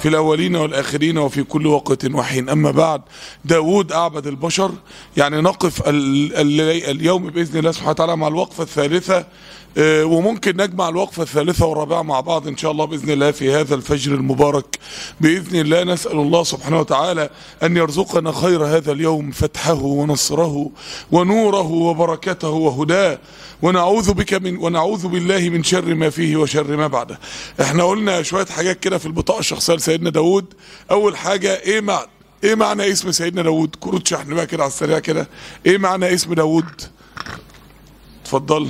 في الأولين والآخرين وفي كل وقت وحين أما بعد داود أعبد البشر يعني نقف ال- ال- اليوم بإذن الله سبحانه وتعالى مع الوقفة الثالثة آه، وممكن نجمع الوقفة الثالثة والرابعة مع بعض إن شاء الله بإذن الله في هذا الفجر المبارك بإذن الله نسأل الله سبحانه وتعالى أن يرزقنا خير هذا اليوم فتحه ونصره ونوره وبركته وهداه ونعوذ بك من ونعوذ بالله من شر ما فيه وشر ما بعده احنا قلنا شوية حاجات كده في البطاقة الشخصية لسيدنا داود أول حاجة إيه معنى ايه معنى اسم سيدنا داود كروت شحن بقى كده على السريع كده ايه معنى اسم داود اتفضل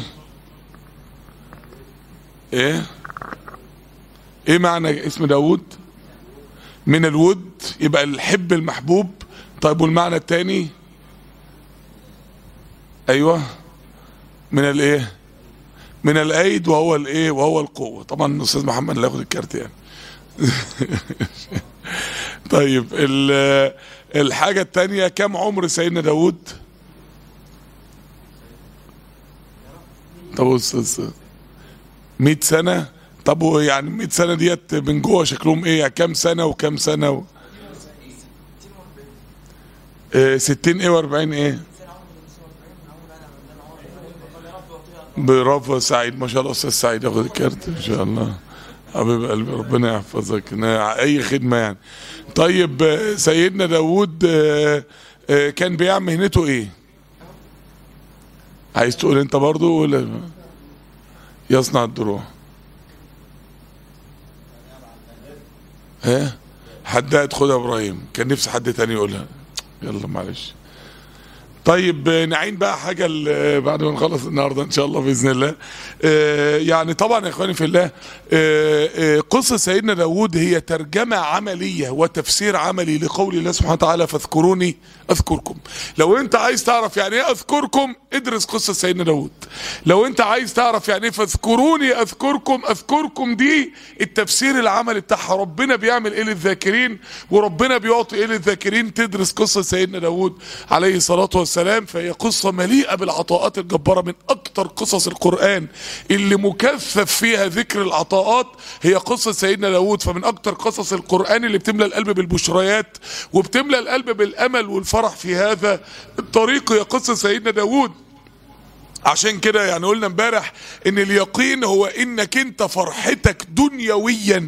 ايه ايه معنى اسم داود من الود يبقى الحب المحبوب طيب والمعنى التاني ايوه من الايه من الايد وهو الايه وهو القوه طبعا الاستاذ محمد اللي ياخد الكارت يعني طيب ال- الحاجة التانية كم عمر سيدنا داود طب بص بص 100 سنة طب هو يعني 100 سنة ديت من جوه شكلهم ايه يعني كم سنة وكم سنة و... آه، 60 ايه و40 ايه برافو يا سعيد ما شاء الله استاذ سعيد ياخد الكارت ان شاء الله حبيب قلبي ربنا يحفظك أنا اي خدمه يعني طيب آه، سيدنا داوود آه، آه، كان بيعمل مهنته ايه عايز تقول انت برضو ولا يصنع الدروع ها حد خدها ابراهيم كان نفسي حد تاني يقولها يلا معلش طيب آه، نعين بقى حاجة ال- بعد ما نخلص النهاردة إن شاء الله بإذن الله آه، يعني طبعا يا إخواني في الله آه، آه، قصة سيدنا داود هي ترجمة عملية وتفسير عملي لقول الله سبحانه وتعالى فاذكروني أذكركم لو أنت عايز تعرف يعني إيه أذكركم ادرس قصة سيدنا داود لو أنت عايز تعرف يعني إيه فاذكروني أذكركم أذكركم دي التفسير العملي بتاعها ربنا بيعمل إيه للذاكرين وربنا بيعطي إيه للذاكرين تدرس قصة سيدنا داود عليه الصلاة والسلام فهي قصة مليئة بالعطاءات الجبارة من أكتر قصص القرآن اللي مكثف فيها ذكر العطاءات هي قصة سيدنا داود فمن أكتر قصص القرآن اللي بتملى القلب بالبشريات وبتملى القلب بالأمل والفرح في هذا الطريق هي قصة سيدنا داود عشان كده يعني قلنا امبارح ان اليقين هو انك انت فرحتك دنيويا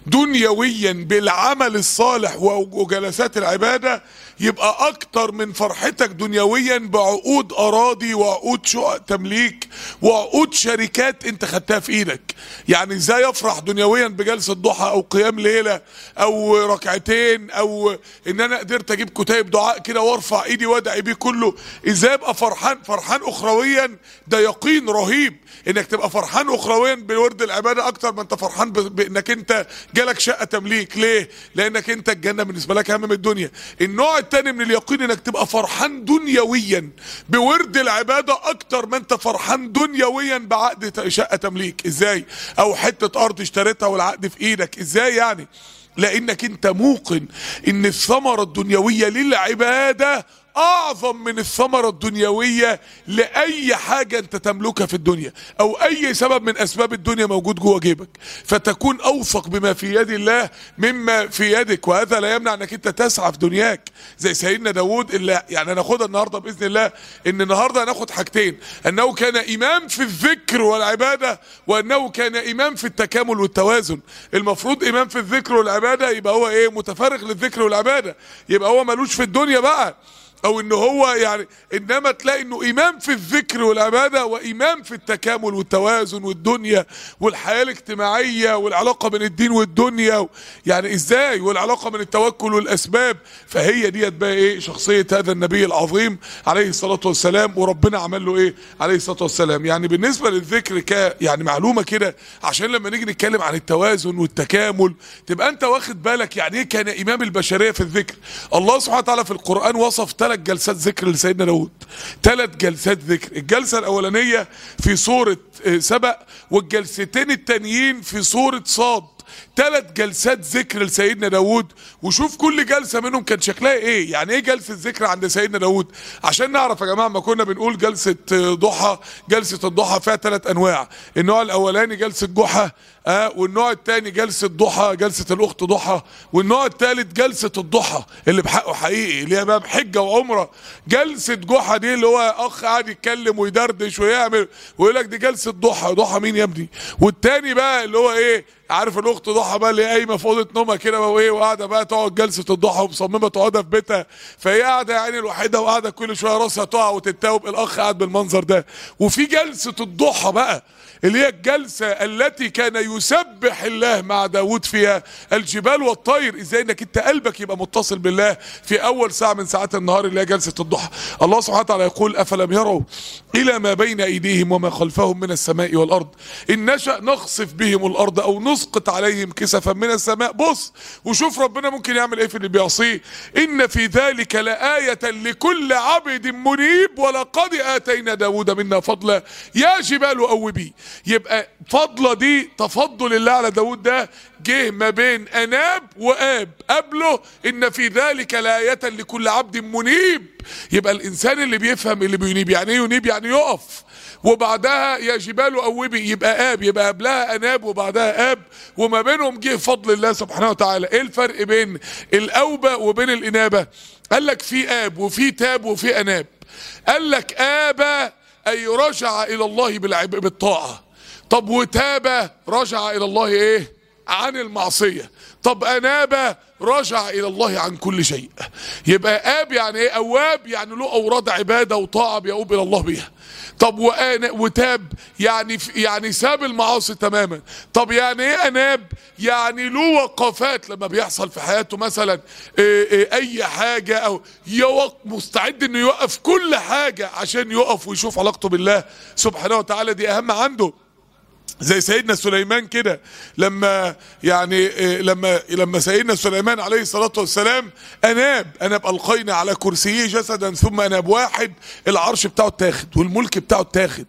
دنيويا بالعمل الصالح وجلسات العبادة يبقى اكتر من فرحتك دنيويا بعقود اراضي وعقود شقق تمليك وعقود شركات انت خدتها في ايدك يعني ازاي افرح دنيويا بجلسة ضحى او قيام ليلة او ركعتين او ان انا قدرت اجيب كتاب دعاء كده وارفع ايدي وادعي بيه كله ازاي ابقى فرحان فرحان اخرويا ده يقين رهيب انك تبقى فرحان اخرويا بورد العباده اكتر ما انت فرحان ب- بانك انت جالك شقه تمليك ليه لانك انت الجنه بالنسبه لك اهم من الدنيا النوع الثاني من اليقين انك تبقى فرحان دنيويا بورد العباده اكتر ما انت فرحان دنيويا بعقد ت- شقه تمليك ازاي او حته ارض اشتريتها والعقد في ايدك ازاي يعني لانك انت موقن ان الثمره الدنيويه للعباده اعظم من الثمره الدنيويه لاي حاجه انت تملكها في الدنيا او اي سبب من اسباب الدنيا موجود جوه جيبك فتكون اوثق بما في يد الله مما في يدك وهذا لا يمنع انك انت تسعى في دنياك زي سيدنا داود اللي يعني هناخدها النهارده باذن الله ان النهارده هناخد حاجتين انه كان امام في الذكر والعباده وانه كان امام في التكامل والتوازن المفروض امام في الذكر والعباده يبقى هو ايه متفرغ للذكر والعباده يبقى هو ملوش في الدنيا بقى او ان هو يعني انما تلاقي انه امام في الذكر والعباده وامام في التكامل والتوازن والدنيا والحياه الاجتماعيه والعلاقه بين الدين والدنيا و- يعني ازاي والعلاقه بين التوكل والاسباب فهي ديت بقى ايه شخصيه هذا النبي العظيم عليه الصلاه والسلام وربنا عمل له ايه عليه الصلاه والسلام يعني بالنسبه للذكر ك يعني معلومه كده عشان لما نيجي نتكلم عن التوازن والتكامل تبقى انت واخد بالك يعني ايه كان امام البشريه في الذكر الله سبحانه وتعالى في القران وصف ثلاث جلسات ذكر لسيدنا داود ثلاث جلسات ذكر الجلسه الاولانيه في سوره آه، سبأ والجلستين التانيين في سوره صاد ثلاث جلسات ذكر لسيدنا داود وشوف كل جلسة منهم كان شكلها ايه يعني ايه جلسة ذكر عند سيدنا داود عشان نعرف يا جماعة ما كنا بنقول جلسة ضحى جلسة الضحى فيها ثلاث انواع النوع الاولاني جلسة جحا آه والنوع الثاني جلسة ضحى جلسة الاخت ضحى والنوع الثالث جلسة الضحى اللي بحقه حقيقي اللي هي بقى بحجة وعمرة جلسة جحا دي اللي هو اخ قاعد يتكلم ويدردش ويعمل ويقول لك دي جلسة ضحى ضحى مين يا ابني والتاني بقى اللي هو ايه عارف الاخت ضحى بقى اللي قايمه في اوضه نومها كده بقى وايه وقاعده بقى تقعد جلسه الضحى ومصممه تقعدها في بيتها فهي قاعده يعني الوحيده وقاعده كل شويه راسها تقع وتتاوب الاخ قاعد بالمنظر ده وفي جلسه الضحى بقى اللي هي الجلسة التي كان يسبح الله مع داود فيها الجبال والطير ازاي انك انت قلبك يبقى متصل بالله في اول ساعة من ساعات النهار اللي هي جلسة الضحى الله سبحانه وتعالى يقول افلم يروا الى ما بين ايديهم وما خلفهم من السماء والارض ان نشأ نخسف بهم الارض او نسقط عليهم كسفا من السماء بص وشوف ربنا ممكن يعمل ايه في اللي بيعصيه ان في ذلك لآية لكل عبد منيب ولقد اتينا داود منا فضلا يا جبال اوبي يبقى فضلة دي تفضل الله على داود ده جه ما بين اناب واب قبله ان في ذلك لآية لكل عبد منيب يبقى الانسان اللي بيفهم اللي بينيب يعني ايه ينيب يعني يقف وبعدها يا جبال اوبي يبقى اب يبقى قبلها اناب وبعدها اب وما بينهم جه فضل الله سبحانه وتعالى ايه الفرق بين الاوبه وبين الانابه قال لك في اب وفي تاب وفي اناب قال لك اب اي رجع الى الله بالعب بالطاعه طب وتاب رجع الى الله ايه عن المعصيه طب اناب رجع الى الله عن كل شيء يبقى اب يعني ايه اواب يعني له اوراد عباده وطاعه بيؤوب الى الله بيها طب وآن وتاب يعني يعني ساب المعاصي تماما طب يعني ايه اناب يعني له وقفات لما بيحصل في حياته مثلا إيه إيه اي حاجه او يوق مستعد انه يوقف كل حاجه عشان يقف ويشوف علاقته بالله سبحانه وتعالى دي اهم عنده زي سيدنا سليمان كده لما يعني لما لما سيدنا سليمان عليه الصلاه والسلام اناب اناب القينا على كرسيه جسدا ثم اناب واحد العرش بتاعه اتاخد والملك بتاعه اتاخد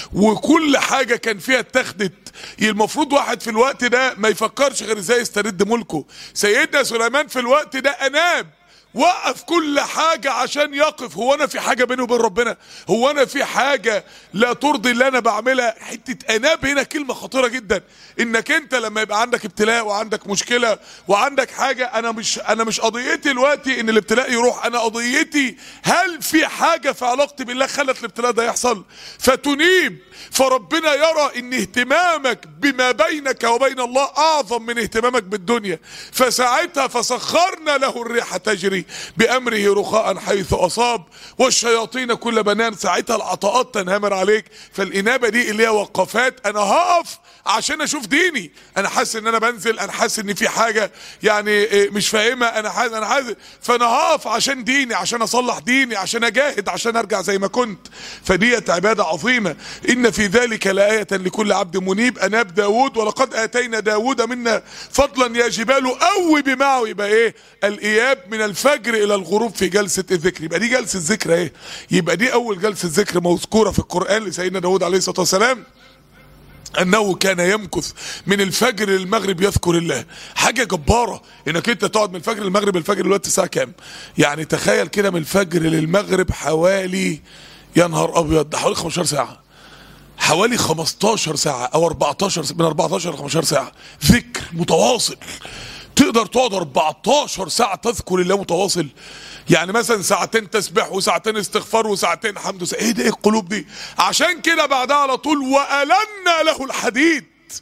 وكل حاجه كان فيها اتاخدت المفروض واحد في الوقت ده ما يفكرش غير ازاي يسترد ملكه سيدنا سليمان في الوقت ده اناب وقف كل حاجة عشان يقف هو انا في حاجة بيني وبين ربنا هو انا في حاجة لا ترضي اللي انا بعملها حتة اناب هنا كلمة خطيرة جدا انك انت لما يبقى عندك ابتلاء وعندك مشكلة وعندك حاجة انا مش انا مش قضيتي دلوقتي ان الابتلاء يروح انا قضيتي هل في حاجة في علاقتي بالله خلت الابتلاء ده يحصل فتنيب فربنا يرى ان اهتمامك بما بينك وبين الله اعظم من اهتمامك بالدنيا فساعتها فسخرنا له الريح تجري بامره رخاء حيث اصاب والشياطين كل بنان ساعتها العطاءات تنهمر عليك فالانابه دي اللي هي وقفات انا هقف عشان اشوف ديني انا حاسس ان انا بنزل انا حاسس ان في حاجه يعني مش فاهمها انا حاسس انا حاسس فانا هقف عشان ديني عشان اصلح ديني عشان اجاهد عشان ارجع زي ما كنت فديت عباده عظيمه ان في ذلك لآية لكل عبد منيب اناب داود ولقد اتينا داود منا فضلا يا جبال اوب معه يبقى ايه الاياب من الفجر الى الغروب في جلسه الذكر يبقى دي جلسه ذكر ايه يبقى دي اول جلسه ذكر مذكوره في القران لسيدنا داود عليه الصلاه والسلام انه كان يمكث من الفجر للمغرب يذكر الله حاجه جباره انك انت تقعد من الفجر للمغرب الفجر دلوقتي الساعه كام يعني تخيل كده من الفجر للمغرب حوالي يا نهار ابيض ده حوالي 15 ساعه حوالي 15 ساعه او 14 من 14 ل 15 ساعه ذكر متواصل تقدر تقعد 14 ساعه تذكر الله متواصل يعني مثلا ساعتين تسبح وساعتين استغفار وساعتين حمد وساعتين ايه ده ايه القلوب دي عشان كده بعدها على طول والنا له الحديد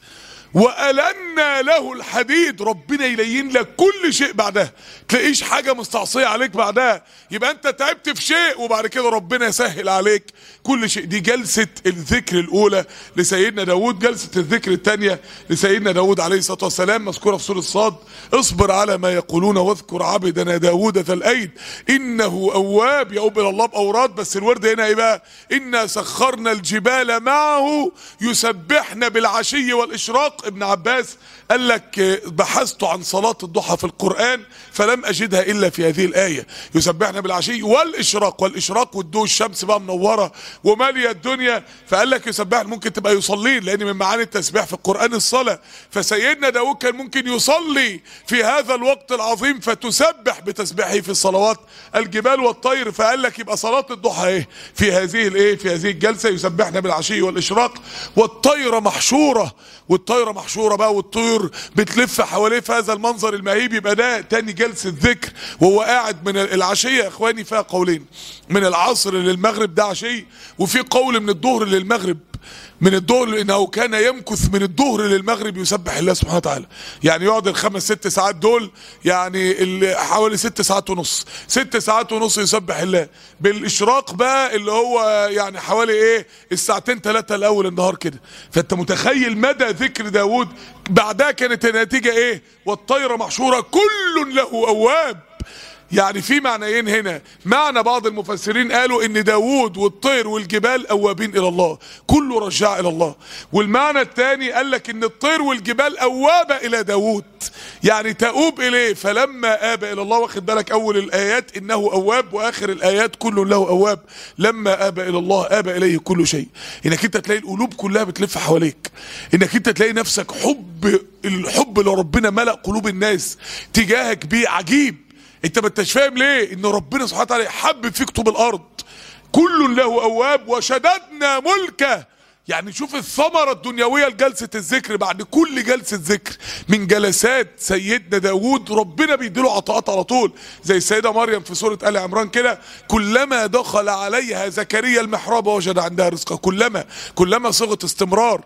والنا له الحديد ربنا يلين لك كل شيء بعدها تلاقيش حاجه مستعصيه عليك بعدها يبقى انت تعبت في شيء وبعد كده ربنا يسهل عليك كل شيء دي جلسه الذكر الاولى لسيدنا داود جلسه الذكر الثانيه لسيدنا داود عليه الصلاه والسلام مذكوره في سوره الصاد اصبر على ما يقولون واذكر عبدنا داود ذا الايد انه اواب يؤوب الى الله باوراد بس الورد هنا ايه بقى انا سخرنا الجبال معه يسبحن بالعشي والاشراق ابن عباس قال لك بحثت عن صلاة الضحى في القرآن فلم أجدها إلا في هذه الآية يسبحنا بالعشي والإشراق والإشراق والضوء الشمس بقى منورة ومالية الدنيا فقال لك يسبحنا ممكن تبقى يصلين لأن من معاني التسبيح في القرآن الصلاة فسيدنا داود كان ممكن يصلي في هذا الوقت العظيم فتسبح بتسبيحه في الصلوات الجبال والطير فقال لك يبقى صلاة الضحى ايه في هذه الايه في هذه الجلسة يسبحنا بالعشي والإشراق والطيرة محشورة والطيرة محشورة بقى والطير بتلف حواليه في هذا المنظر المهيب يبقى ده تاني جلسة ذكر وهو قاعد من العشية يا اخواني فيها قولين من العصر للمغرب ده عشي وفي قول من الظهر للمغرب من الظهر لانه كان يمكث من الظهر للمغرب يسبح الله سبحانه وتعالى يعني يقعد الخمس ست ساعات دول يعني حوالي ست ساعات ونص ست ساعات ونص يسبح الله بالاشراق بقى اللي هو يعني حوالي ايه الساعتين ثلاثة الاول النهار كده فانت متخيل مدى ذكر داود بعدها كانت النتيجة ايه والطيرة محشورة كل له اواب يعني في معنيين هنا معنى بعض المفسرين قالوا ان داوود والطير والجبال اوابين الى الله كله رجع الى الله والمعنى الثاني قال لك ان الطير والجبال اوابة الى داوود يعني تؤوب اليه فلما اب الى الله واخد بالك اول الايات انه اواب واخر الايات كل له اواب لما اب الى الله اب اليه كل شيء انك انت تلاقي القلوب كلها بتلف حواليك انك انت تلاقي نفسك حب الحب لربنا ملأ قلوب الناس تجاهك بيه عجيب انت ما انتش فاهم ليه ان ربنا سبحانه وتعالى حبب فيك طوب الارض كل له اواب وشددنا ملكه يعني شوف الثمرة الدنيوية لجلسة الذكر بعد كل جلسة ذكر من جلسات سيدنا داود ربنا بيديله عطاءات على طول زي السيدة مريم في سورة آل عمران كده كلما دخل عليها زكريا المحراب وجد عندها رزقا كلما كلما صيغة استمرار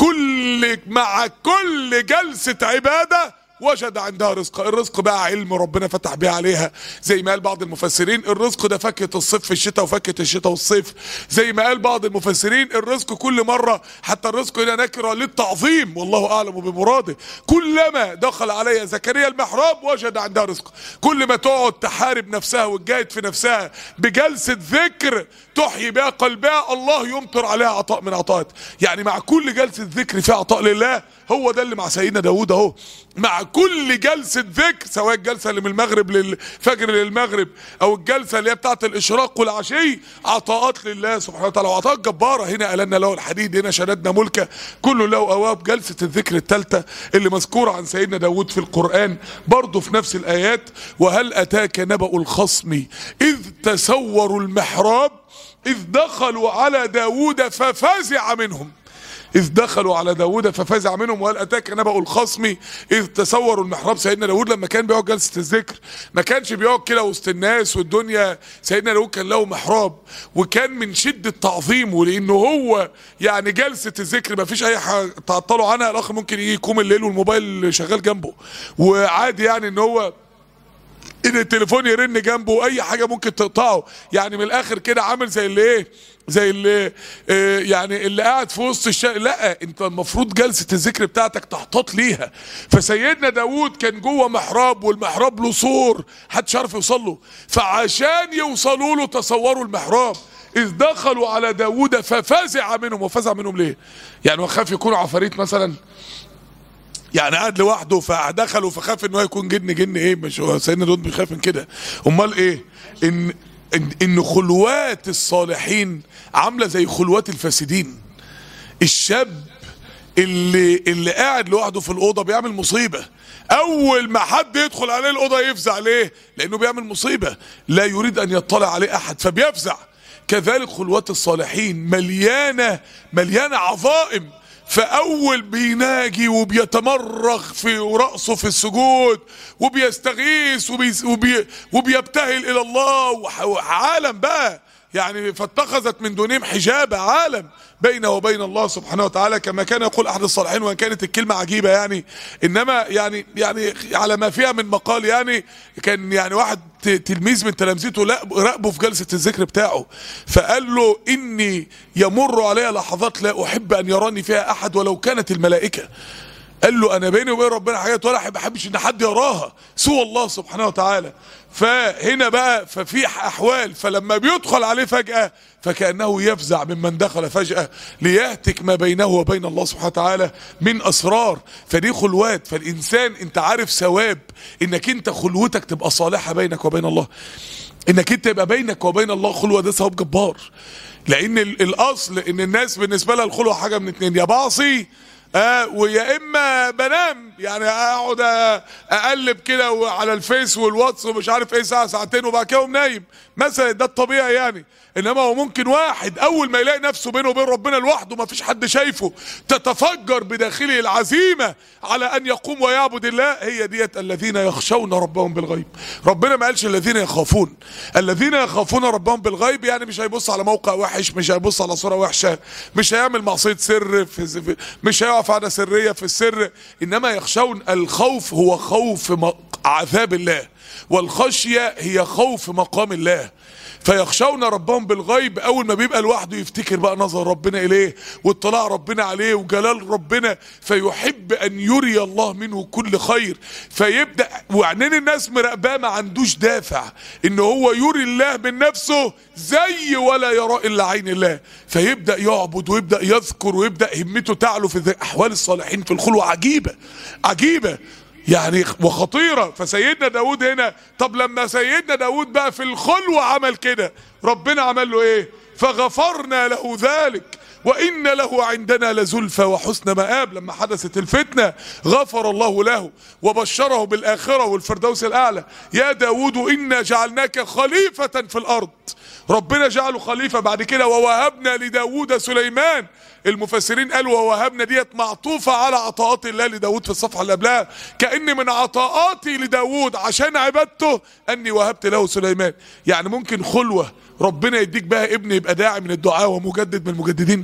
كل مع كل جلسة عبادة وجد عندها رزق الرزق بقى علم ربنا فتح بيه عليها زي ما قال بعض المفسرين الرزق ده فاكهة الصيف في الشتاء وفاكهة الشتاء والصيف زي ما قال بعض المفسرين الرزق كل مرة حتى الرزق هنا نكرة للتعظيم والله أعلم بمراده كلما دخل عليها زكريا المحراب وجد عندها رزق كل ما تقعد تحارب نفسها وتجاهد في نفسها بجلسة ذكر تحيي بها قلبها الله يمطر عليها عطاء من عطاءات يعني مع كل جلسة ذكر في عطاء لله هو ده اللي مع سيدنا داود اهو مع كل جلسة ذكر سواء الجلسة اللي من المغرب للفجر للمغرب او الجلسة اللي هي بتاعت الاشراق والعشي عطاءات لله سبحانه وتعالى وعطاءات جبارة هنا ألنا له الحديد هنا شددنا ملكه كله له اواب جلسة الذكر الثالثة اللي مذكورة عن سيدنا داود في القرآن برضه في نفس الآيات وهل أتاك نبأ الخصم إذ تسوروا المحراب إذ دخلوا على داود ففزع منهم إذ دخلوا على داود ففزع منهم وهل أتاك نبأ الخصم إذ تسوروا المحراب سيدنا داود لما كان بيقعد جلسة الذكر ما كانش بيقعد كده وسط الناس والدنيا سيدنا داود كان له محراب وكان من شدة تعظيمه لأنه هو يعني جلسة الذكر ما فيش أي حاجة تعطلوا عنها الأخ ممكن يجي يقوم الليل والموبايل شغال جنبه وعادي يعني إن هو ان التليفون يرن جنبه اي حاجه ممكن تقطعه يعني من الاخر كده عامل زي اللي ايه زي اللي آه يعني اللي قاعد في وسط الشارع لا انت المفروض جلسه الذكر بتاعتك تحتاط ليها فسيدنا داوود كان جوه محراب والمحراب له سور محدش عارف يوصل له فعشان يوصلوا له تصوروا المحراب اذ دخلوا على داوود ففزع منهم وفزع منهم ليه يعني وخاف يكونوا عفاريت مثلا يعني قاعد لوحده فدخلوا فخاف ان هو يكون جن جن ايه مش هو سيدنا داود بيخاف من كده امال ايه ان ان, إن خلوات الصالحين عامله زي خلوات الفاسدين الشاب اللي اللي قاعد لوحده في الاوضه بيعمل مصيبه اول ما حد يدخل عليه الاوضه يفزع ليه لانه بيعمل مصيبه لا يريد ان يطلع عليه احد فبيفزع كذلك خلوات الصالحين مليانه مليانه عظائم فاول بيناجي وبيتمرغ في راسه في السجود وبيستغيث وبي وبي وبيبتهل الى الله وعالم بقى يعني فاتخذت من دونهم حجابا عالم بينه وبين الله سبحانه وتعالى كما كان يقول احد الصالحين وان كانت الكلمه عجيبه يعني انما يعني يعني على ما فيها من مقال يعني كان يعني واحد تلميذ من تلامذته راقبه في جلسه الذكر بتاعه فقال له اني يمر علي لحظات لا احب ان يراني فيها احد ولو كانت الملائكه قال له انا بيني وبين ربنا حاجات ولا بحبش ان حد يراها سوى الله سبحانه وتعالى فهنا بقى ففي احوال فلما بيدخل عليه فجأة فكأنه يفزع ممن دخل فجأة ليهتك ما بينه وبين الله سبحانه وتعالى من اسرار فدي خلوات فالانسان انت عارف ثواب انك انت خلوتك تبقى صالحة بينك وبين الله انك انت يبقى بينك وبين الله خلوة ده ثواب جبار لان الاصل ان الناس بالنسبة لها الخلوة حاجة من اتنين يا بعصي آه ويا اما بنام يعني اقعد اقلب كده على الفيس والواتس ومش عارف ايه ساعه ساعتين وبعد كده اقوم نايم مثلا ده الطبيعي يعني انما هو ممكن واحد اول ما يلاقي نفسه بينه وبين ربنا لوحده ما فيش حد شايفه تتفجر بداخله العزيمه على ان يقوم ويعبد الله هي ديت الذين يخشون ربهم بالغيب ربنا ما قالش الذين يخافون الذين يخافون ربهم بالغيب يعني مش هيبص على موقع وحش مش هيبص على صوره وحشه مش هيعمل معصيه سر في مش هيقف على سريه في السر انما يخشون الخوف هو خوف عذاب الله والخشيه هي خوف مقام الله فيخشون ربهم بالغيب اول ما بيبقى لوحده يفتكر بقى نظر ربنا اليه واطلاع ربنا عليه وجلال ربنا فيحب ان يري الله منه كل خير فيبدا وعينين الناس مراقباه ما عندوش دافع ان هو يري الله من نفسه زي ولا يرى الا عين الله فيبدا يعبد ويبدا يذكر ويبدا همته تعلو في احوال الصالحين في الخلوه عجيبه عجيبه يعني وخطيرة فسيدنا داود هنا طب لما سيدنا داود بقى في الخلوة عمل كده ربنا عمل له ايه فغفرنا له ذلك وإن له عندنا لزلفى وحسن مآب لما حدثت الفتنة غفر الله له وبشره بالآخرة والفردوس الأعلى يا داود إنا جعلناك خليفة في الأرض ربنا جعله خليفة بعد كده ووهبنا لداود سليمان المفسرين قالوا ووهبنا ديت معطوفة على عطاءات الله لداود في الصفحة اللي قبلها كأن من عطاءاتي لداود عشان عبادته أني وهبت له سليمان يعني ممكن خلوة ربنا يديك بها ابن يبقى داعي من الدعاء ومجدد من المجددين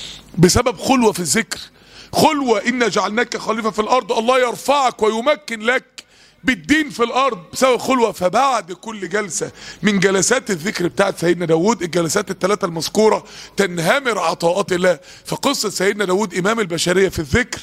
بسبب خلوة في الذكر خلوة إن جعلناك خليفة في الأرض الله يرفعك ويمكن لك بالدين في الارض بسبب خلوه فبعد كل جلسه من جلسات الذكر بتاعت سيدنا داود الجلسات الثلاثه المذكوره تنهمر عطاءات الله فقصه سيدنا داود امام البشريه في الذكر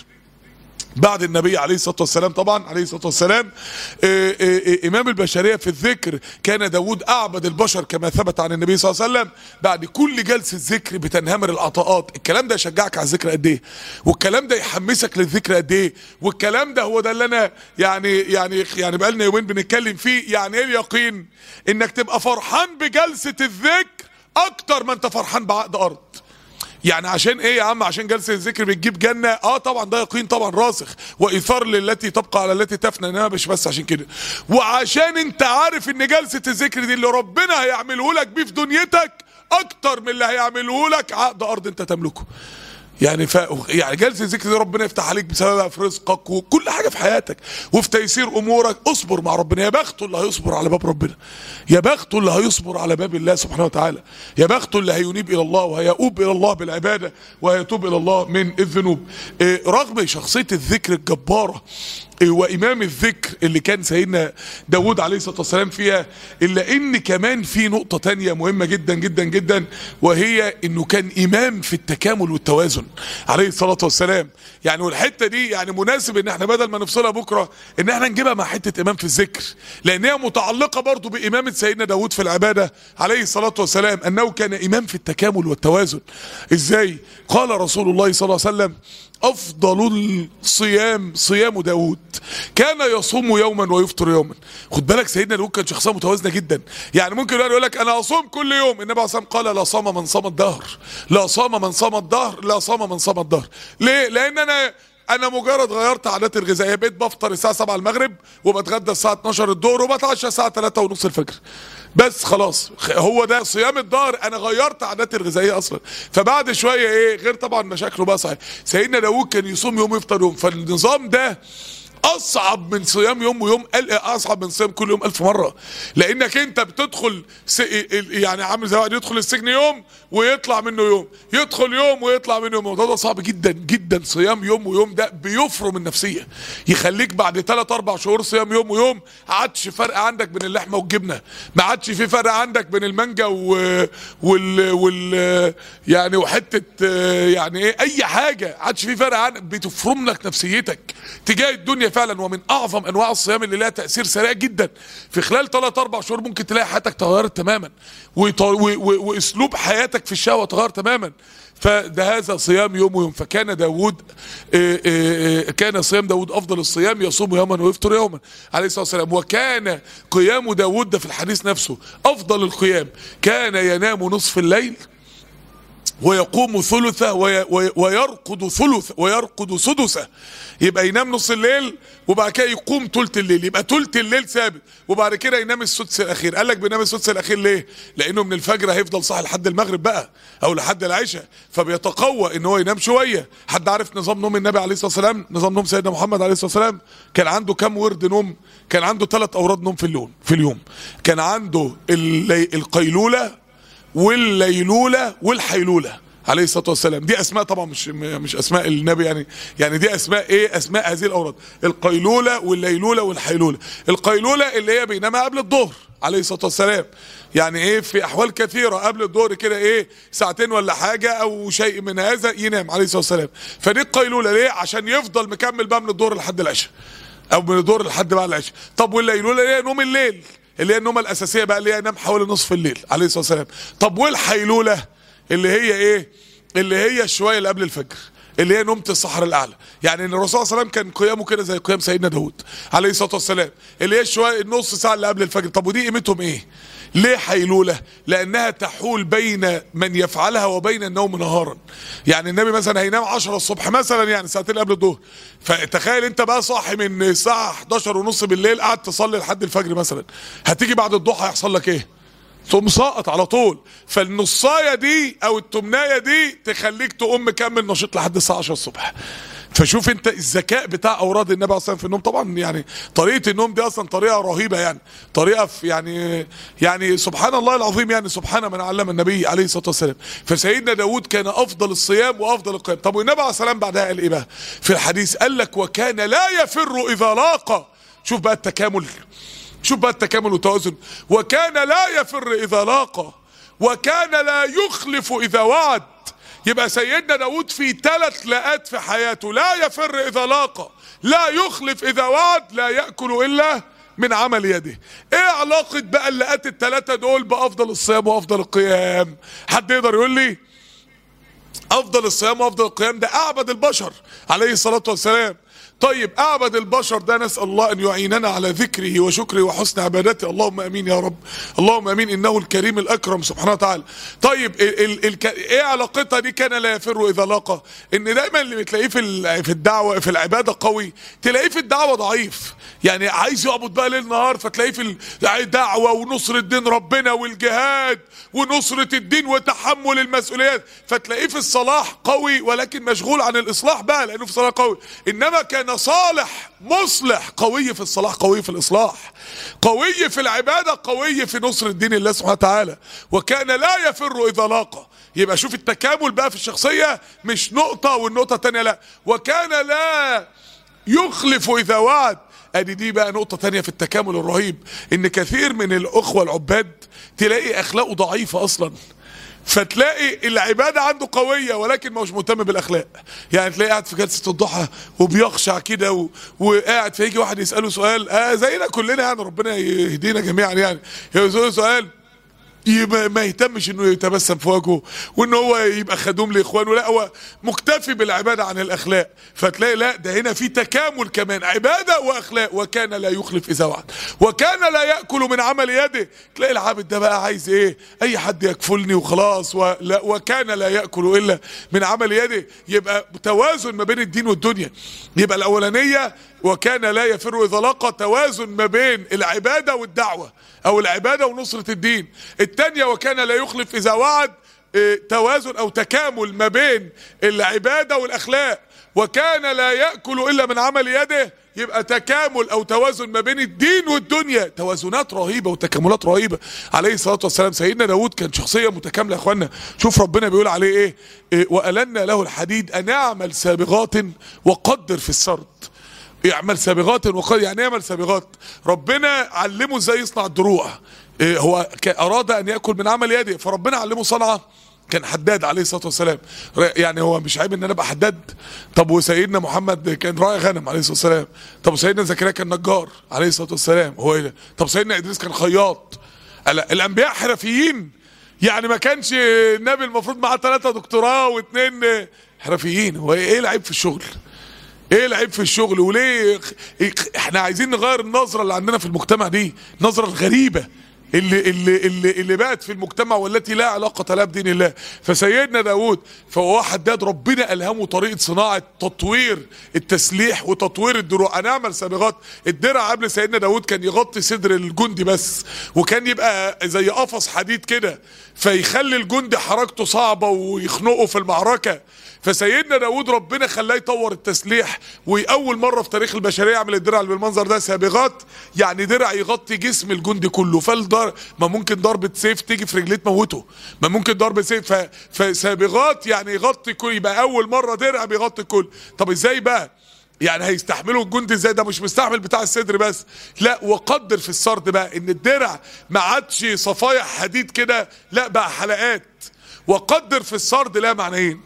بعد النبي عليه الصلاة والسلام طبعا عليه الصلاة والسلام آآ آآ إمام البشرية في الذكر كان داود أعبد البشر كما ثبت عن النبي صلى الله عليه وسلم بعد كل جلسة ذكر بتنهمر العطاءات الكلام ده يشجعك على الذكر قد إيه والكلام ده يحمسك للذكر قد إيه والكلام ده هو ده اللي أنا يعني يعني يعني بقالنا يومين بنتكلم فيه يعني إيه اليقين إنك تبقى فرحان بجلسة الذكر أكتر ما أنت فرحان بعقد أرض يعني عشان ايه يا عم عشان جلسه الذكر بتجيب جنه اه طبعا ده يقين طبعا راسخ وايثار للتي تبقى على التي تفنى انما مش بس عشان كده وعشان انت عارف ان جلسه الذكر دي اللي ربنا هيعمله لك بيه في دنيتك اكتر من اللي هيعمله لك عقد ارض انت تملكه يعني ف... يعني جلسه الذكر دي ربنا يفتح عليك بسببها في رزقك وكل حاجه في حياتك وفي تيسير امورك اصبر مع ربنا يا بخته اللي هيصبر على باب ربنا يا بخته اللي هيصبر على باب الله سبحانه وتعالى يا بخته اللي هينيب الى الله وهيؤوب الى الله بالعباده وهيتوب الى الله من الذنوب إيه رغم شخصيه الذكر الجباره وامام الذكر اللي كان سيدنا داود عليه الصلاه والسلام فيها الا ان كمان في نقطه تانية مهمه جدا جدا جدا وهي انه كان امام في التكامل والتوازن عليه الصلاه والسلام يعني والحته دي يعني مناسب ان احنا بدل ما نفصلها بكره ان احنا نجيبها مع حته امام في الذكر لان هي متعلقه برضه بامامه سيدنا داود في العباده عليه الصلاه والسلام انه كان امام في التكامل والتوازن ازاي قال رسول الله صلى الله عليه وسلم افضل الصيام صيام داود كان يصوم يوما ويفطر يوما خد بالك سيدنا داود كان شخصيه متوازنه جدا يعني ممكن الواحد يقول لك انا اصوم كل يوم النبي عليه الصلاه والسلام قال لا صام من صام الدهر لا صام من صام الدهر لا صام من صام الدهر ليه لان انا انا مجرد غيرت عاداتي الغذائيه بقيت بفطر الساعه 7 المغرب وبتغدى الساعه 12 الظهر وبتعشى الساعه 3 ونص الفجر بس خلاص هو ده صيام الدهر انا غيرت عاداتي الغذائيه اصلا فبعد شويه ايه غير طبعا مشاكله بقى صحيح سيدنا داوود كان يصوم يوم يفطر يوم فالنظام ده اصعب من صيام يوم ويوم قال اصعب من صيام كل يوم الف مره لانك انت بتدخل س... يعني عامل زي واحد يدخل السجن يوم ويطلع منه يوم يدخل يوم ويطلع منه يوم الموضوع ده صعب جدا جدا صيام يوم ويوم ده بيفرم النفسيه يخليك بعد 3 4 شهور صيام يوم ويوم عادش فرق عندك بين اللحمه والجبنه ما عادش في فرق عندك بين المانجا و... وال وال يعني وحته يعني ايه اي حاجه عادش في فرق عندك بتفرم لك نفسيتك تجاه الدنيا فعلا ومن اعظم انواع الصيام اللي لها تاثير سريع جدا في خلال 3 4 شهور ممكن تلاقي حياتك تغيرت تماما ويط... و... و... واسلوب حياتك في الشهوه تغير تماما فده هذا صيام يوم ويوم فكان داود آآ آآ كان صيام داود افضل الصيام يصوم يوما ويفطر يوما عليه الصلاه والسلام وكان قيام داود ده في الحديث نفسه افضل القيام كان ينام نصف الليل ويقوم ثلثه وي وي ويرقد ثلث ويرقد سدسه يبقى ينام نص الليل وبعد كده يقوم ثلث الليل يبقى ثلث الليل ثابت وبعد كده ينام السدس الاخير قال لك بينام السدس الاخير ليه لانه من الفجر هيفضل صاحي لحد المغرب بقى او لحد العشاء فبيتقوى ان هو ينام شويه حد عارف نظام نوم النبي عليه الصلاه والسلام نظام نوم سيدنا محمد عليه الصلاه والسلام كان عنده كم ورد نوم كان عنده ثلاث اوراد نوم في اليوم في اليوم كان عنده القيلوله والليلوله والحيلوله عليه الصلاه والسلام دي اسماء طبعا مش مش اسماء النبي يعني يعني دي اسماء ايه اسماء هذه الاوراد القيلوله والليلوله والحيلوله القيلوله اللي هي بينامها قبل الظهر عليه الصلاه والسلام يعني ايه في احوال كثيره قبل الظهر كده ايه ساعتين ولا حاجه او شيء من هذا ينام عليه الصلاه والسلام فدي القيلوله ليه عشان يفضل مكمل بقى من الظهر لحد العشاء او من الظهر لحد بعد العشاء طب والليلوله اللي هي نوم الليل اللي هي النومه الاساسيه بقى اللي هي ينام حوالي نصف الليل عليه الصلاه والسلام طب والحيلوله اللي هي ايه اللي هي الشويه اللي قبل الفجر اللي هي نومه الصحراء الاعلى يعني ان الرسول صلى الله عليه وسلم كان قيامه كده زي قيام سيدنا داود عليه الصلاه والسلام اللي هي الشويه النص ساعه اللي قبل الفجر طب ودي قيمتهم ايه ليه حيلوله لانها تحول بين من يفعلها وبين النوم نهارا يعني النبي مثلا هينام 10 الصبح مثلا يعني ساعتين قبل الظهر فتخيل انت بقى صاحي من الساعه 11 ونص بالليل قاعد تصلي لحد الفجر مثلا هتيجي بعد الضحى هيحصل لك ايه تقوم ساقط على طول فالنصايه دي او التمنايه دي تخليك تقوم مكمل نشيط لحد الساعه 10 الصبح فشوف انت الذكاء بتاع اوراد النبي اصلا في النوم طبعا يعني طريقه النوم دي اصلا طريقه رهيبه يعني طريقه في يعني يعني سبحان الله العظيم يعني سبحان من علم النبي عليه الصلاه والسلام فسيدنا داود كان افضل الصيام وافضل القيام طب والنبي عليه السلام بعدها قال ايه بقى في الحديث قال لك وكان لا يفر اذا لاقى شوف بقى التكامل شوف بقى التكامل والتوازن وكان لا يفر اذا لاقى وكان لا يخلف اذا وعد يبقى سيدنا داود في ثلاث لاءات في حياته لا يفر اذا لاقى لا يخلف اذا وعد لا ياكل الا من عمل يده ايه علاقة بقى اللاءات الثلاثة دول بافضل الصيام وافضل القيام حد يقدر يقول لي افضل الصيام وافضل القيام ده اعبد البشر عليه الصلاة والسلام طيب اعبد البشر ده نسال الله ان يعيننا على ذكره وشكره وحسن عبادته اللهم امين يا رب اللهم امين انه الكريم الاكرم سبحانه وتعالى طيب ال ال ال ايه علاقتها دي كان لا يفر اذا لاقى ان دايما اللي بتلاقيه في في الدعوه في العباده قوي تلاقيه في الدعوه ضعيف يعني عايز يعبد بقى ليل نهار فتلاقيه في الدعوه ونصر الدين ربنا والجهاد ونصره الدين وتحمل المسؤوليات فتلاقيه في الصلاح قوي ولكن مشغول عن الاصلاح بقى لانه في صلاح قوي انما كان صالح مصلح قوي في الصلاح قوي في الاصلاح قوي في العباده قوي في نصر الدين الله سبحانه وتعالى وكان لا يفر اذا لاقى يبقى شوف التكامل بقى في الشخصيه مش نقطه والنقطه الثانيه لا وكان لا يخلف اذا وعد ادي دي بقى نقطه تانية في التكامل الرهيب ان كثير من الاخوه العباد تلاقي اخلاقه ضعيفه اصلا فتلاقي العبادة عنده قوية ولكن مش مهتم بالأخلاق يعني تلاقي قاعد في جلسة الضحى وبيخشع كده و... وقاعد فيجي واحد يسأله سؤال آه زينا كلنا يعني ربنا يهدينا جميعا يعني يسأله سؤال ما يهتمش انه يتبسم في وجهه وان هو يبقى خدوم لاخوانه لا هو مكتفي بالعباده عن الاخلاق فتلاقي لا ده هنا في تكامل كمان عباده واخلاق وكان لا يخلف اذا وعد وكان لا ياكل من عمل يده تلاقي العابد ده بقى عايز ايه اي حد يكفلني وخلاص ولا وكان لا ياكل الا من عمل يده يبقى توازن ما بين الدين والدنيا يبقى الاولانيه وكان لا يفر اذا لقى توازن ما بين العباده والدعوه او العباده ونصره الدين الثانيه وكان لا يخلف اذا وعد توازن او تكامل ما بين العباده والاخلاق وكان لا ياكل الا من عمل يده يبقى تكامل او توازن ما بين الدين والدنيا توازنات رهيبه وتكاملات رهيبه عليه الصلاه والسلام سيدنا داود كان شخصيه متكامله يا اخوانا شوف ربنا بيقول عليه ايه, إيه والنا له الحديد ان اعمل سابغات وقدر في السرد يعمل سابغات وقدر يعني يعمل سابغات ربنا علمه ازاي يصنع الدروع إيه هو اراد ان ياكل من عمل يده فربنا علمه صنعه كان حداد عليه الصلاه والسلام يعني هو مش عيب ان انا ابقى حداد طب وسيدنا محمد كان راعي غنم عليه الصلاه والسلام طب وسيدنا زكريا كان نجار عليه الصلاه والسلام هو ايه ده طب سيدنا ادريس كان خياط الانبياء حرفيين يعني ما كانش النبي المفروض معاه ثلاثه دكتوراه واثنين حرفيين هو ايه العيب في الشغل ايه العيب في الشغل وليه احنا عايزين نغير النظره اللي عندنا في المجتمع دي النظره الغريبه اللي اللي اللي اللي بقت في المجتمع والتي لا علاقه لها بدين الله فسيدنا داود فهو حداد ربنا الهمه طريقه صناعه تطوير التسليح وتطوير الدروع انا اعمل سابغات الدرع قبل سيدنا داود كان يغطي صدر الجندي بس وكان يبقى زي قفص حديد كده فيخلي الجندي حركته صعبه ويخنقه في المعركه فسيدنا داود ربنا خلاه يطور التسليح واول مره في تاريخ البشريه يعمل الدرع اللي بالمنظر ده سابغات يعني درع يغطي جسم الجندي كله فالضر ما ممكن ضربه سيف تيجي في رجليه تموته ما ممكن ضربه سيف ف... فسابغات يعني يغطي كل يبقى اول مره درع بيغطي الكل طب ازاي بقى يعني هيستحملوا الجندي ازاي ده مش مستحمل بتاع الصدر بس لا وقدر في السرد بقى ان الدرع ما عادش صفايح حديد كده لا بقى حلقات وقدر في السرد لا معنيين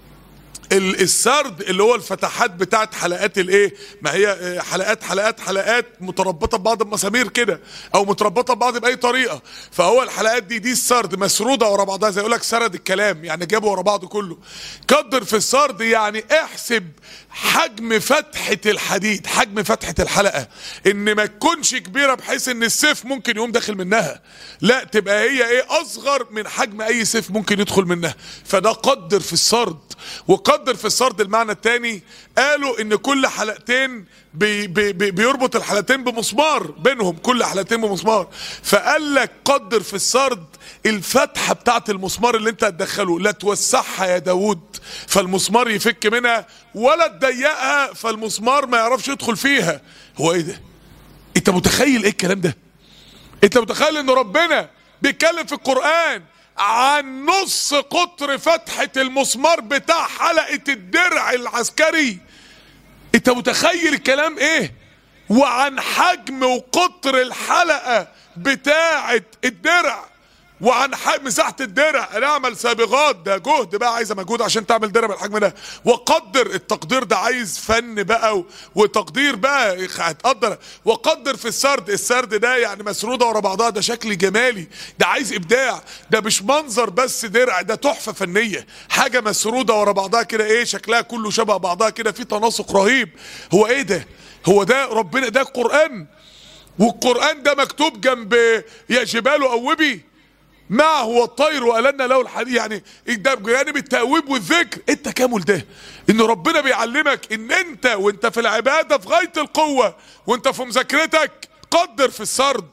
السرد اللي هو الفتحات بتاعت حلقات الايه ما هي حلقات حلقات حلقات متربطه ببعض بمسامير كده او متربطه ببعض باي طريقه فهو الحلقات دي دي السرد مسروده ورا بعضها زي يقول لك سرد الكلام يعني جابه ورا بعضه كله قدر في السرد يعني احسب حجم فتحه الحديد حجم فتحه الحلقه ان ما تكونش كبيره بحيث ان السيف ممكن يقوم داخل منها لا تبقى هي ايه اصغر من حجم اي سيف ممكن يدخل منها فده قدر في السرد وقدر في السرد المعنى الثاني قالوا ان كل حلقتين بي بي بي بيربط الحلقتين بمسمار بينهم كل حلقتين بمسمار فقال لك قدر في السرد الفتحه بتاعت المسمار اللي انت هتدخله لا توسعها يا داوود فالمسمار يفك منها ولا تضيقها فالمسمار ما يعرفش يدخل فيها هو ايه ده انت متخيل ايه الكلام ده انت متخيل ان ربنا بيتكلم في القرآن عن نص قطر فتحة المسمار بتاع حلقة الدرع العسكري انت متخيل الكلام ايه وعن حجم وقطر الحلقة بتاعة الدرع وعن مساحة الدرع انا اعمل سابغات ده جهد بقى عايزه مجهود عشان تعمل درع بالحجم ده وقدر التقدير ده عايز فن بقى وتقدير بقى هتقدر وقدر في السرد السرد ده يعني مسرودة ورا بعضها ده شكل جمالي ده عايز ابداع ده مش منظر بس درع ده تحفة فنية حاجة مسرودة ورا بعضها كده ايه شكلها كله شبه بعضها كده في تناسق رهيب هو ايه ده هو ده ربنا ده القرآن والقرآن ده مكتوب جنب يا جبال أوبي معه هو الطير وألنا له الحديد يعني ده بجانب التأويب والذكر ايه التكامل ده ان ربنا بيعلمك ان انت وانت في العبادة في غاية القوة وانت في مذاكرتك قدر في السرد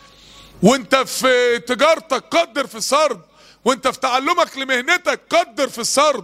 وانت في تجارتك قدر في السرد وانت في تعلمك لمهنتك قدر في السرد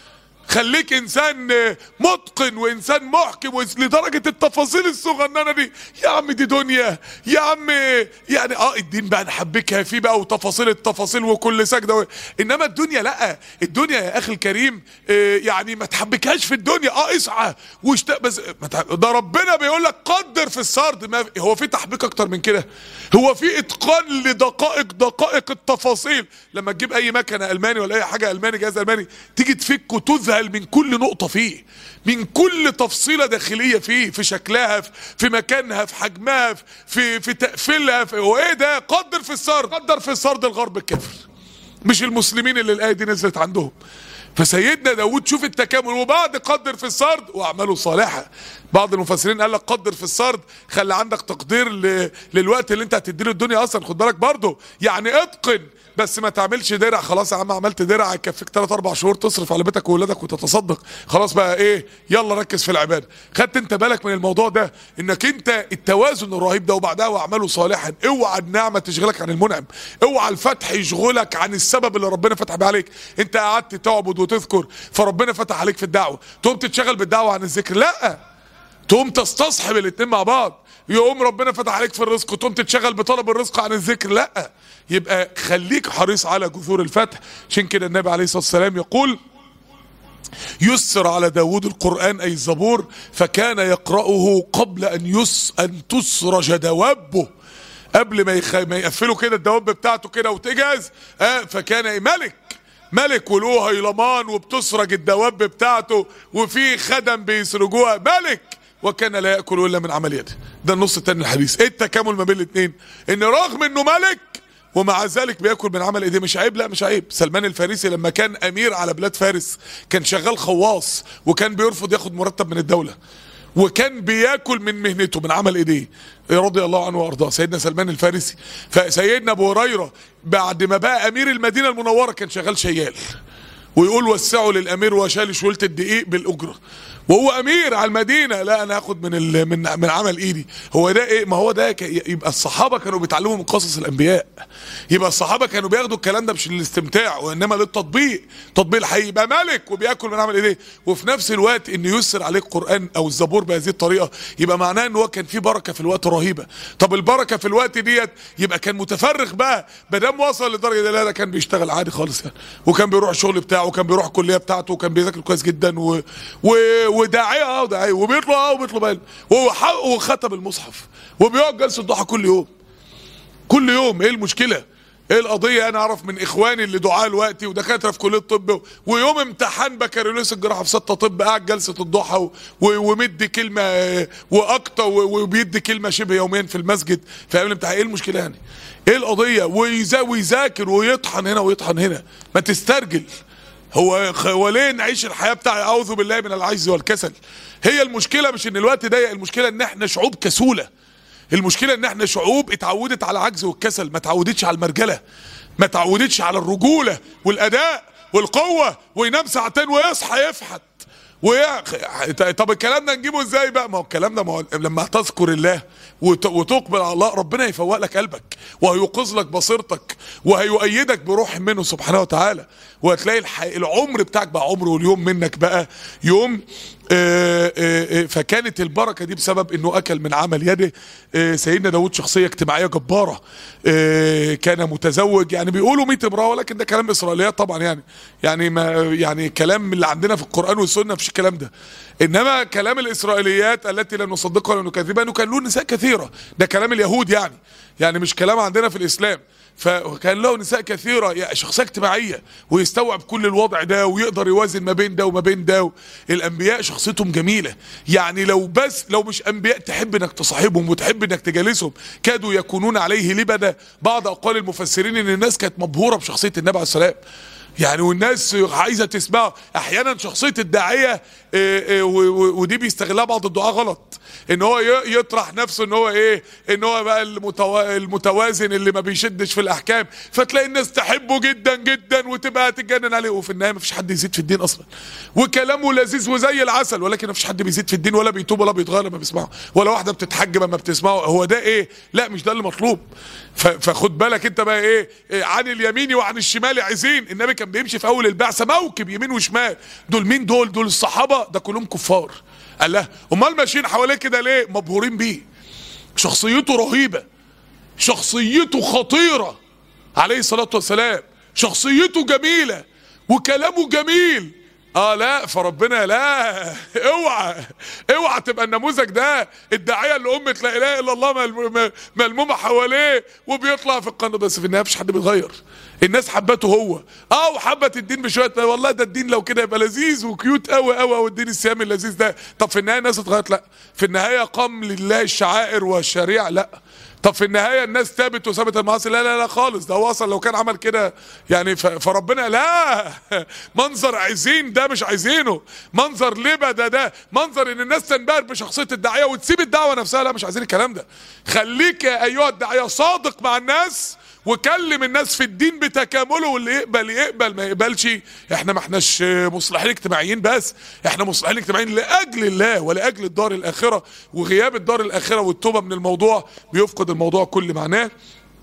خليك انسان متقن وانسان محكم لدرجة التفاصيل الصغننة دي يا عم دي دنيا يا عم يعني اه الدين بقى نحبكها فيه بقى وتفاصيل التفاصيل وكل سجدة و... انما الدنيا لا الدنيا يا اخي الكريم آه يعني ما تحبكهاش في الدنيا اه اسعى واشت... بس ده ربنا بيقول لك قدر في السرد ما هو في تحبيك اكتر من كده هو في اتقان لدقائق دقائق التفاصيل لما تجيب اي مكنه الماني ولا اي حاجه الماني جهاز الماني تيجي تفك وتذهل من كل نقطة فيه من كل تفصيلة داخلية فيه في شكلها في مكانها في حجمها في في تقفيلها في هو ايه ده قدر في السرد قدر في السرد الغرب الكافر مش المسلمين اللي الآية دي نزلت عندهم فسيدنا داود شوف التكامل وبعد قدر في السرد واعملوا صالحة بعض المفسرين قال لك قدر في السرد خلي عندك تقدير ل... للوقت اللي انت هتديله الدنيا اصلا خد بالك برضه يعني اتقن بس ما تعملش درع خلاص يا عم عملت درع هيكفيك 3 4 شهور تصرف على بيتك واولادك وتتصدق خلاص بقى ايه يلا ركز في العباده خدت انت بالك من الموضوع ده انك انت التوازن الرهيب ده وبعدها واعمله صالحا اوعى النعمه تشغلك عن المنعم اوعى الفتح يشغلك عن السبب اللي ربنا فتح بيه عليك انت قعدت تعبد وتذكر فربنا فتح عليك في الدعوه تقوم تتشغل بالدعوه عن الذكر لا تقوم تستصحب الاتنين مع بعض يقوم ربنا فتح عليك في الرزق وتقوم تتشغل بطلب الرزق عن الذكر لا يبقى خليك حريص على جذور الفتح عشان كده النبي عليه الصلاه والسلام يقول يسر على داود القرآن أي الزبور فكان يقرأه قبل أن يس أن تسرج دوابه قبل ما, يخ... ما يقفلوا كده الدواب بتاعته كده وتجهز آه فكان ملك ملك وله هيلمان وبتسرج الدواب بتاعته وفي خدم بيسرجوها ملك وكان لا ياكل الا من عمل يده ده النص الثاني الحديث ايه التكامل ما بين الاثنين ان رغم انه ملك ومع ذلك بياكل من عمل ايديه مش عيب لا مش عيب سلمان الفارسي لما كان امير على بلاد فارس كان شغال خواص وكان بيرفض ياخد مرتب من الدوله وكان بياكل من مهنته من عمل ايديه رضي الله عنه وارضاه سيدنا سلمان الفارسي فسيدنا ابو هريره بعد ما بقى امير المدينه المنوره كان شغال شيال ويقول وسعوا للامير وشال شويله الدقيق بالاجره وهو امير على المدينه لا انا هاخد من ال من من عمل ايدي هو ده ايه ما هو ده يبقى الصحابه كانوا بيتعلموا من قصص الانبياء يبقى الصحابه كانوا بياخدوا الكلام ده مش للاستمتاع وانما للتطبيق تطبيق الحقيقي يبقى ملك وبياكل من عمل ايديه وفي نفس الوقت ان يسر عليه القران او الزبور بهذه الطريقه يبقى معناه ان هو كان في بركه في الوقت رهيبه طب البركه في الوقت ديت يبقى كان متفرغ بقى ما دام وصل لدرجه لا ده كان بيشتغل عادي خالص يعني وكان بيروح الشغل بتاعه وكان بيروح الكليه بتاعته وكان بيذاكر كويس جدا و... و... وداعيه اه وداعيه وبيطلع اه وبيطلب علم وهو وختم المصحف وبيقعد جلسه ضحى كل يوم كل يوم ايه المشكله ايه القضيه انا اعرف من اخواني اللي دعاء دلوقتي ودكاتره في كليه الطب ويوم امتحان بكالوريوس الجراحه في سته طب قاعد جلسه الضحى ومدي كلمه واكتر وبيدي كلمه شبه يوميا في المسجد في ايام الامتحان ايه المشكله يعني ايه القضيه ويذاكر ويطحن هنا ويطحن هنا ما تسترجل هو هو ليه نعيش الحياه بتاع اعوذ بالله من العجز والكسل هي المشكله مش ان الوقت ضيق المشكله ان احنا شعوب كسوله المشكله ان احنا شعوب اتعودت على العجز والكسل ما اتعودتش على المرجله ما اتعودتش على الرجوله والاداء والقوه وينام ساعتين ويصحى يفحت ويا طب الكلام ده نجيبه ازاي بقى ما هو الكلام ده ما هو لما تذكر الله وتقبل على الله ربنا يفوق لك قلبك وهيوقظ لك بصيرتك وهيؤيدك بروح منه سبحانه وتعالى وهتلاقي الح... العمر بتاعك بقى عمر واليوم منك بقى يوم آآ آآ فكانت البركة دي بسبب انه اكل من عمل يده سيدنا داود شخصية اجتماعية جبارة كان متزوج يعني بيقولوا 100 امرأة ولكن ده كلام اسرائيليات طبعا يعني يعني ما يعني كلام اللي عندنا في القرآن والسنة مفيش الكلام ده انما كلام الاسرائيليات التي لا نصدقها ولا نكذبها انه كان له نساء كثيرة ده كلام اليهود يعني يعني مش كلام عندنا في الاسلام فكان له نساء كثيره يعني شخصيه اجتماعيه ويستوعب كل الوضع ده ويقدر يوازن ما بين ده وما بين ده الانبياء شخصيتهم جميله يعني لو بس لو مش انبياء تحب انك تصاحبهم وتحب انك تجالسهم كادوا يكونون عليه لبدا بعض اقوال المفسرين ان الناس كانت مبهوره بشخصيه النبي عليه السلام يعني والناس عايزه تسمعه احيانا شخصيه الداعيه ودي بيستغلها بعض الدعاة غلط ان هو يطرح نفسه ان هو ايه ان هو بقى المتوازن اللي ما بيشدش في الاحكام فتلاقي الناس تحبه جدا جدا وتبقى تتجنن عليه وفي النهايه ما فيش حد يزيد في الدين اصلا وكلامه لذيذ وزي العسل ولكن ما فيش حد بيزيد في الدين ولا بيتوب ولا بيتغير لما بيسمعه ولا واحده بتتحجب لما بتسمعه هو ده ايه لا مش ده اللي مطلوب فخد بالك انت بقى ايه, إيه عن اليمين وعن الشمال عزين النبي كان بيمشي في اول البعثه موكب يمين وشمال دول مين دول دول الصحابه ده كلهم كفار قال له امال ماشيين حواليه كده ليه مبهورين بيه شخصيته رهيبه شخصيته خطيره عليه الصلاه والسلام شخصيته جميله وكلامه جميل اه لا فربنا لا اوعى اوعى تبقى النموذج ده الداعيه اللي امه لا اله الا الله ملمومه حواليه وبيطلع في القناه بس في النهايه مفيش حد بيتغير الناس حبته هو اه وحبت الدين بشويه والله ده الدين لو كده يبقى لذيذ وكيوت قوي قوي والدين السامي اللذيذ ده طب في النهايه الناس اتغيرت لا في النهايه قام لله الشعائر والشريعه لا طب في النهايه الناس تابت وسابت المعاصي لا لا لا خالص ده هو اصلا لو كان عمل كده يعني فربنا لا منظر عايزين ده مش عايزينه منظر لبا ده ده منظر ان الناس تنبهر بشخصيه الداعيه وتسيب الدعوه نفسها لا مش عايزين الكلام ده خليك يا ايها الداعيه صادق مع الناس وكلم الناس في الدين بتكامله واللي يقبل يقبل ما يقبلش احنا ما احناش مصلحين اجتماعيين بس احنا مصلحين اجتماعيين لاجل الله ولاجل الدار الاخره وغياب الدار الاخره والتوبه من الموضوع بيفقد الموضوع كل معناه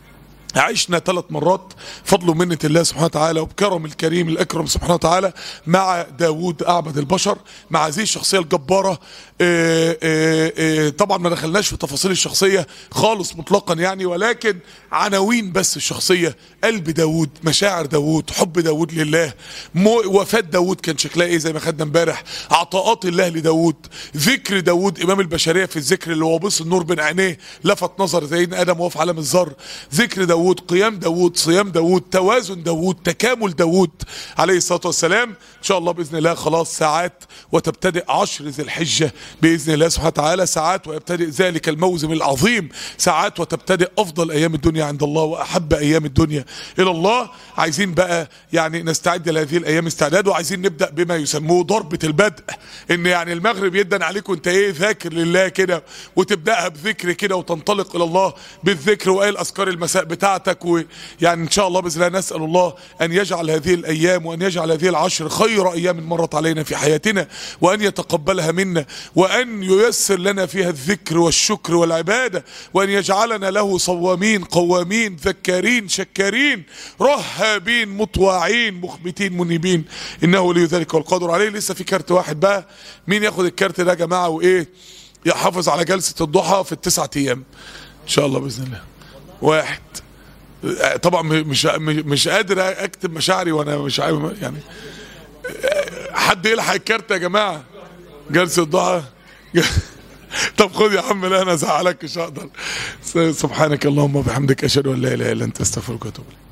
عشنا ثلاث مرات فضل ومنة الله سبحانه وتعالى وبكرم الكريم الأكرم سبحانه وتعالى مع داوود أعبد البشر مع هذه الشخصية الجبارة آه، آه، آه، طبعا ما دخلناش في تفاصيل الشخصية خالص مطلقا يعني ولكن عناوين بس الشخصية قلب داوود مشاعر داوود حب داوود لله مو- وفاة داوود كان شكلها ايه زي ما خدنا امبارح عطاءات الله لداوود ذكر داوود إمام البشرية في الذكر اللي هو بص النور بين عينيه لفت نظر سيدنا آدم وهو في عالم الذر ذكر داوود قيام داوود صيام داوود توازن داوود تكامل داوود عليه الصلاة والسلام إن شاء الله بإذن الله خلاص ساعات وتبتدئ عشر ذي الحجة بإذن الله سبحانه وتعالى ساعات ويبتدئ ذلك الموسم العظيم ساعات وتبتدئ أفضل أيام الدنيا عند الله وأحب أيام الدنيا إلى الله عايزين بقى يعني نستعد لهذه الأيام استعداد وعايزين نبدأ بما يسموه ضربة البدء إن يعني المغرب يدن عليك وأنت إيه ذاكر لله كده وتبدأها بذكر كده وتنطلق إلى الله بالذكر وقال أذكار المساء بتاعتك ويعني إن شاء الله بإذن الله نسأل الله أن يجعل هذه الأيام وأن يجعل هذه العشر خير أيام مرت علينا في حياتنا وأن يتقبلها منا وأن ييسر لنا فيها الذكر والشكر والعبادة وأن يجعلنا له صوامين قوامين ذكارين شكارين رهابين مطواعين مخبتين منيبين إنه ولي ذلك والقادر عليه لسه في كارت واحد بقى مين ياخد الكارت ده يا جماعة وإيه يحافظ على جلسة الضحى في التسعة أيام إن شاء الله بإذن الله واحد طبعا مش مش قادر اكتب مشاعري وانا مش عارف يعني حد يلحق الكارت يا جماعه جلسه الضحى طب خد يا عم لا انا ازعلك مش هقدر سبحانك اللهم وبحمدك اشهد ان لا اله الا انت استغفرك واتوب اليك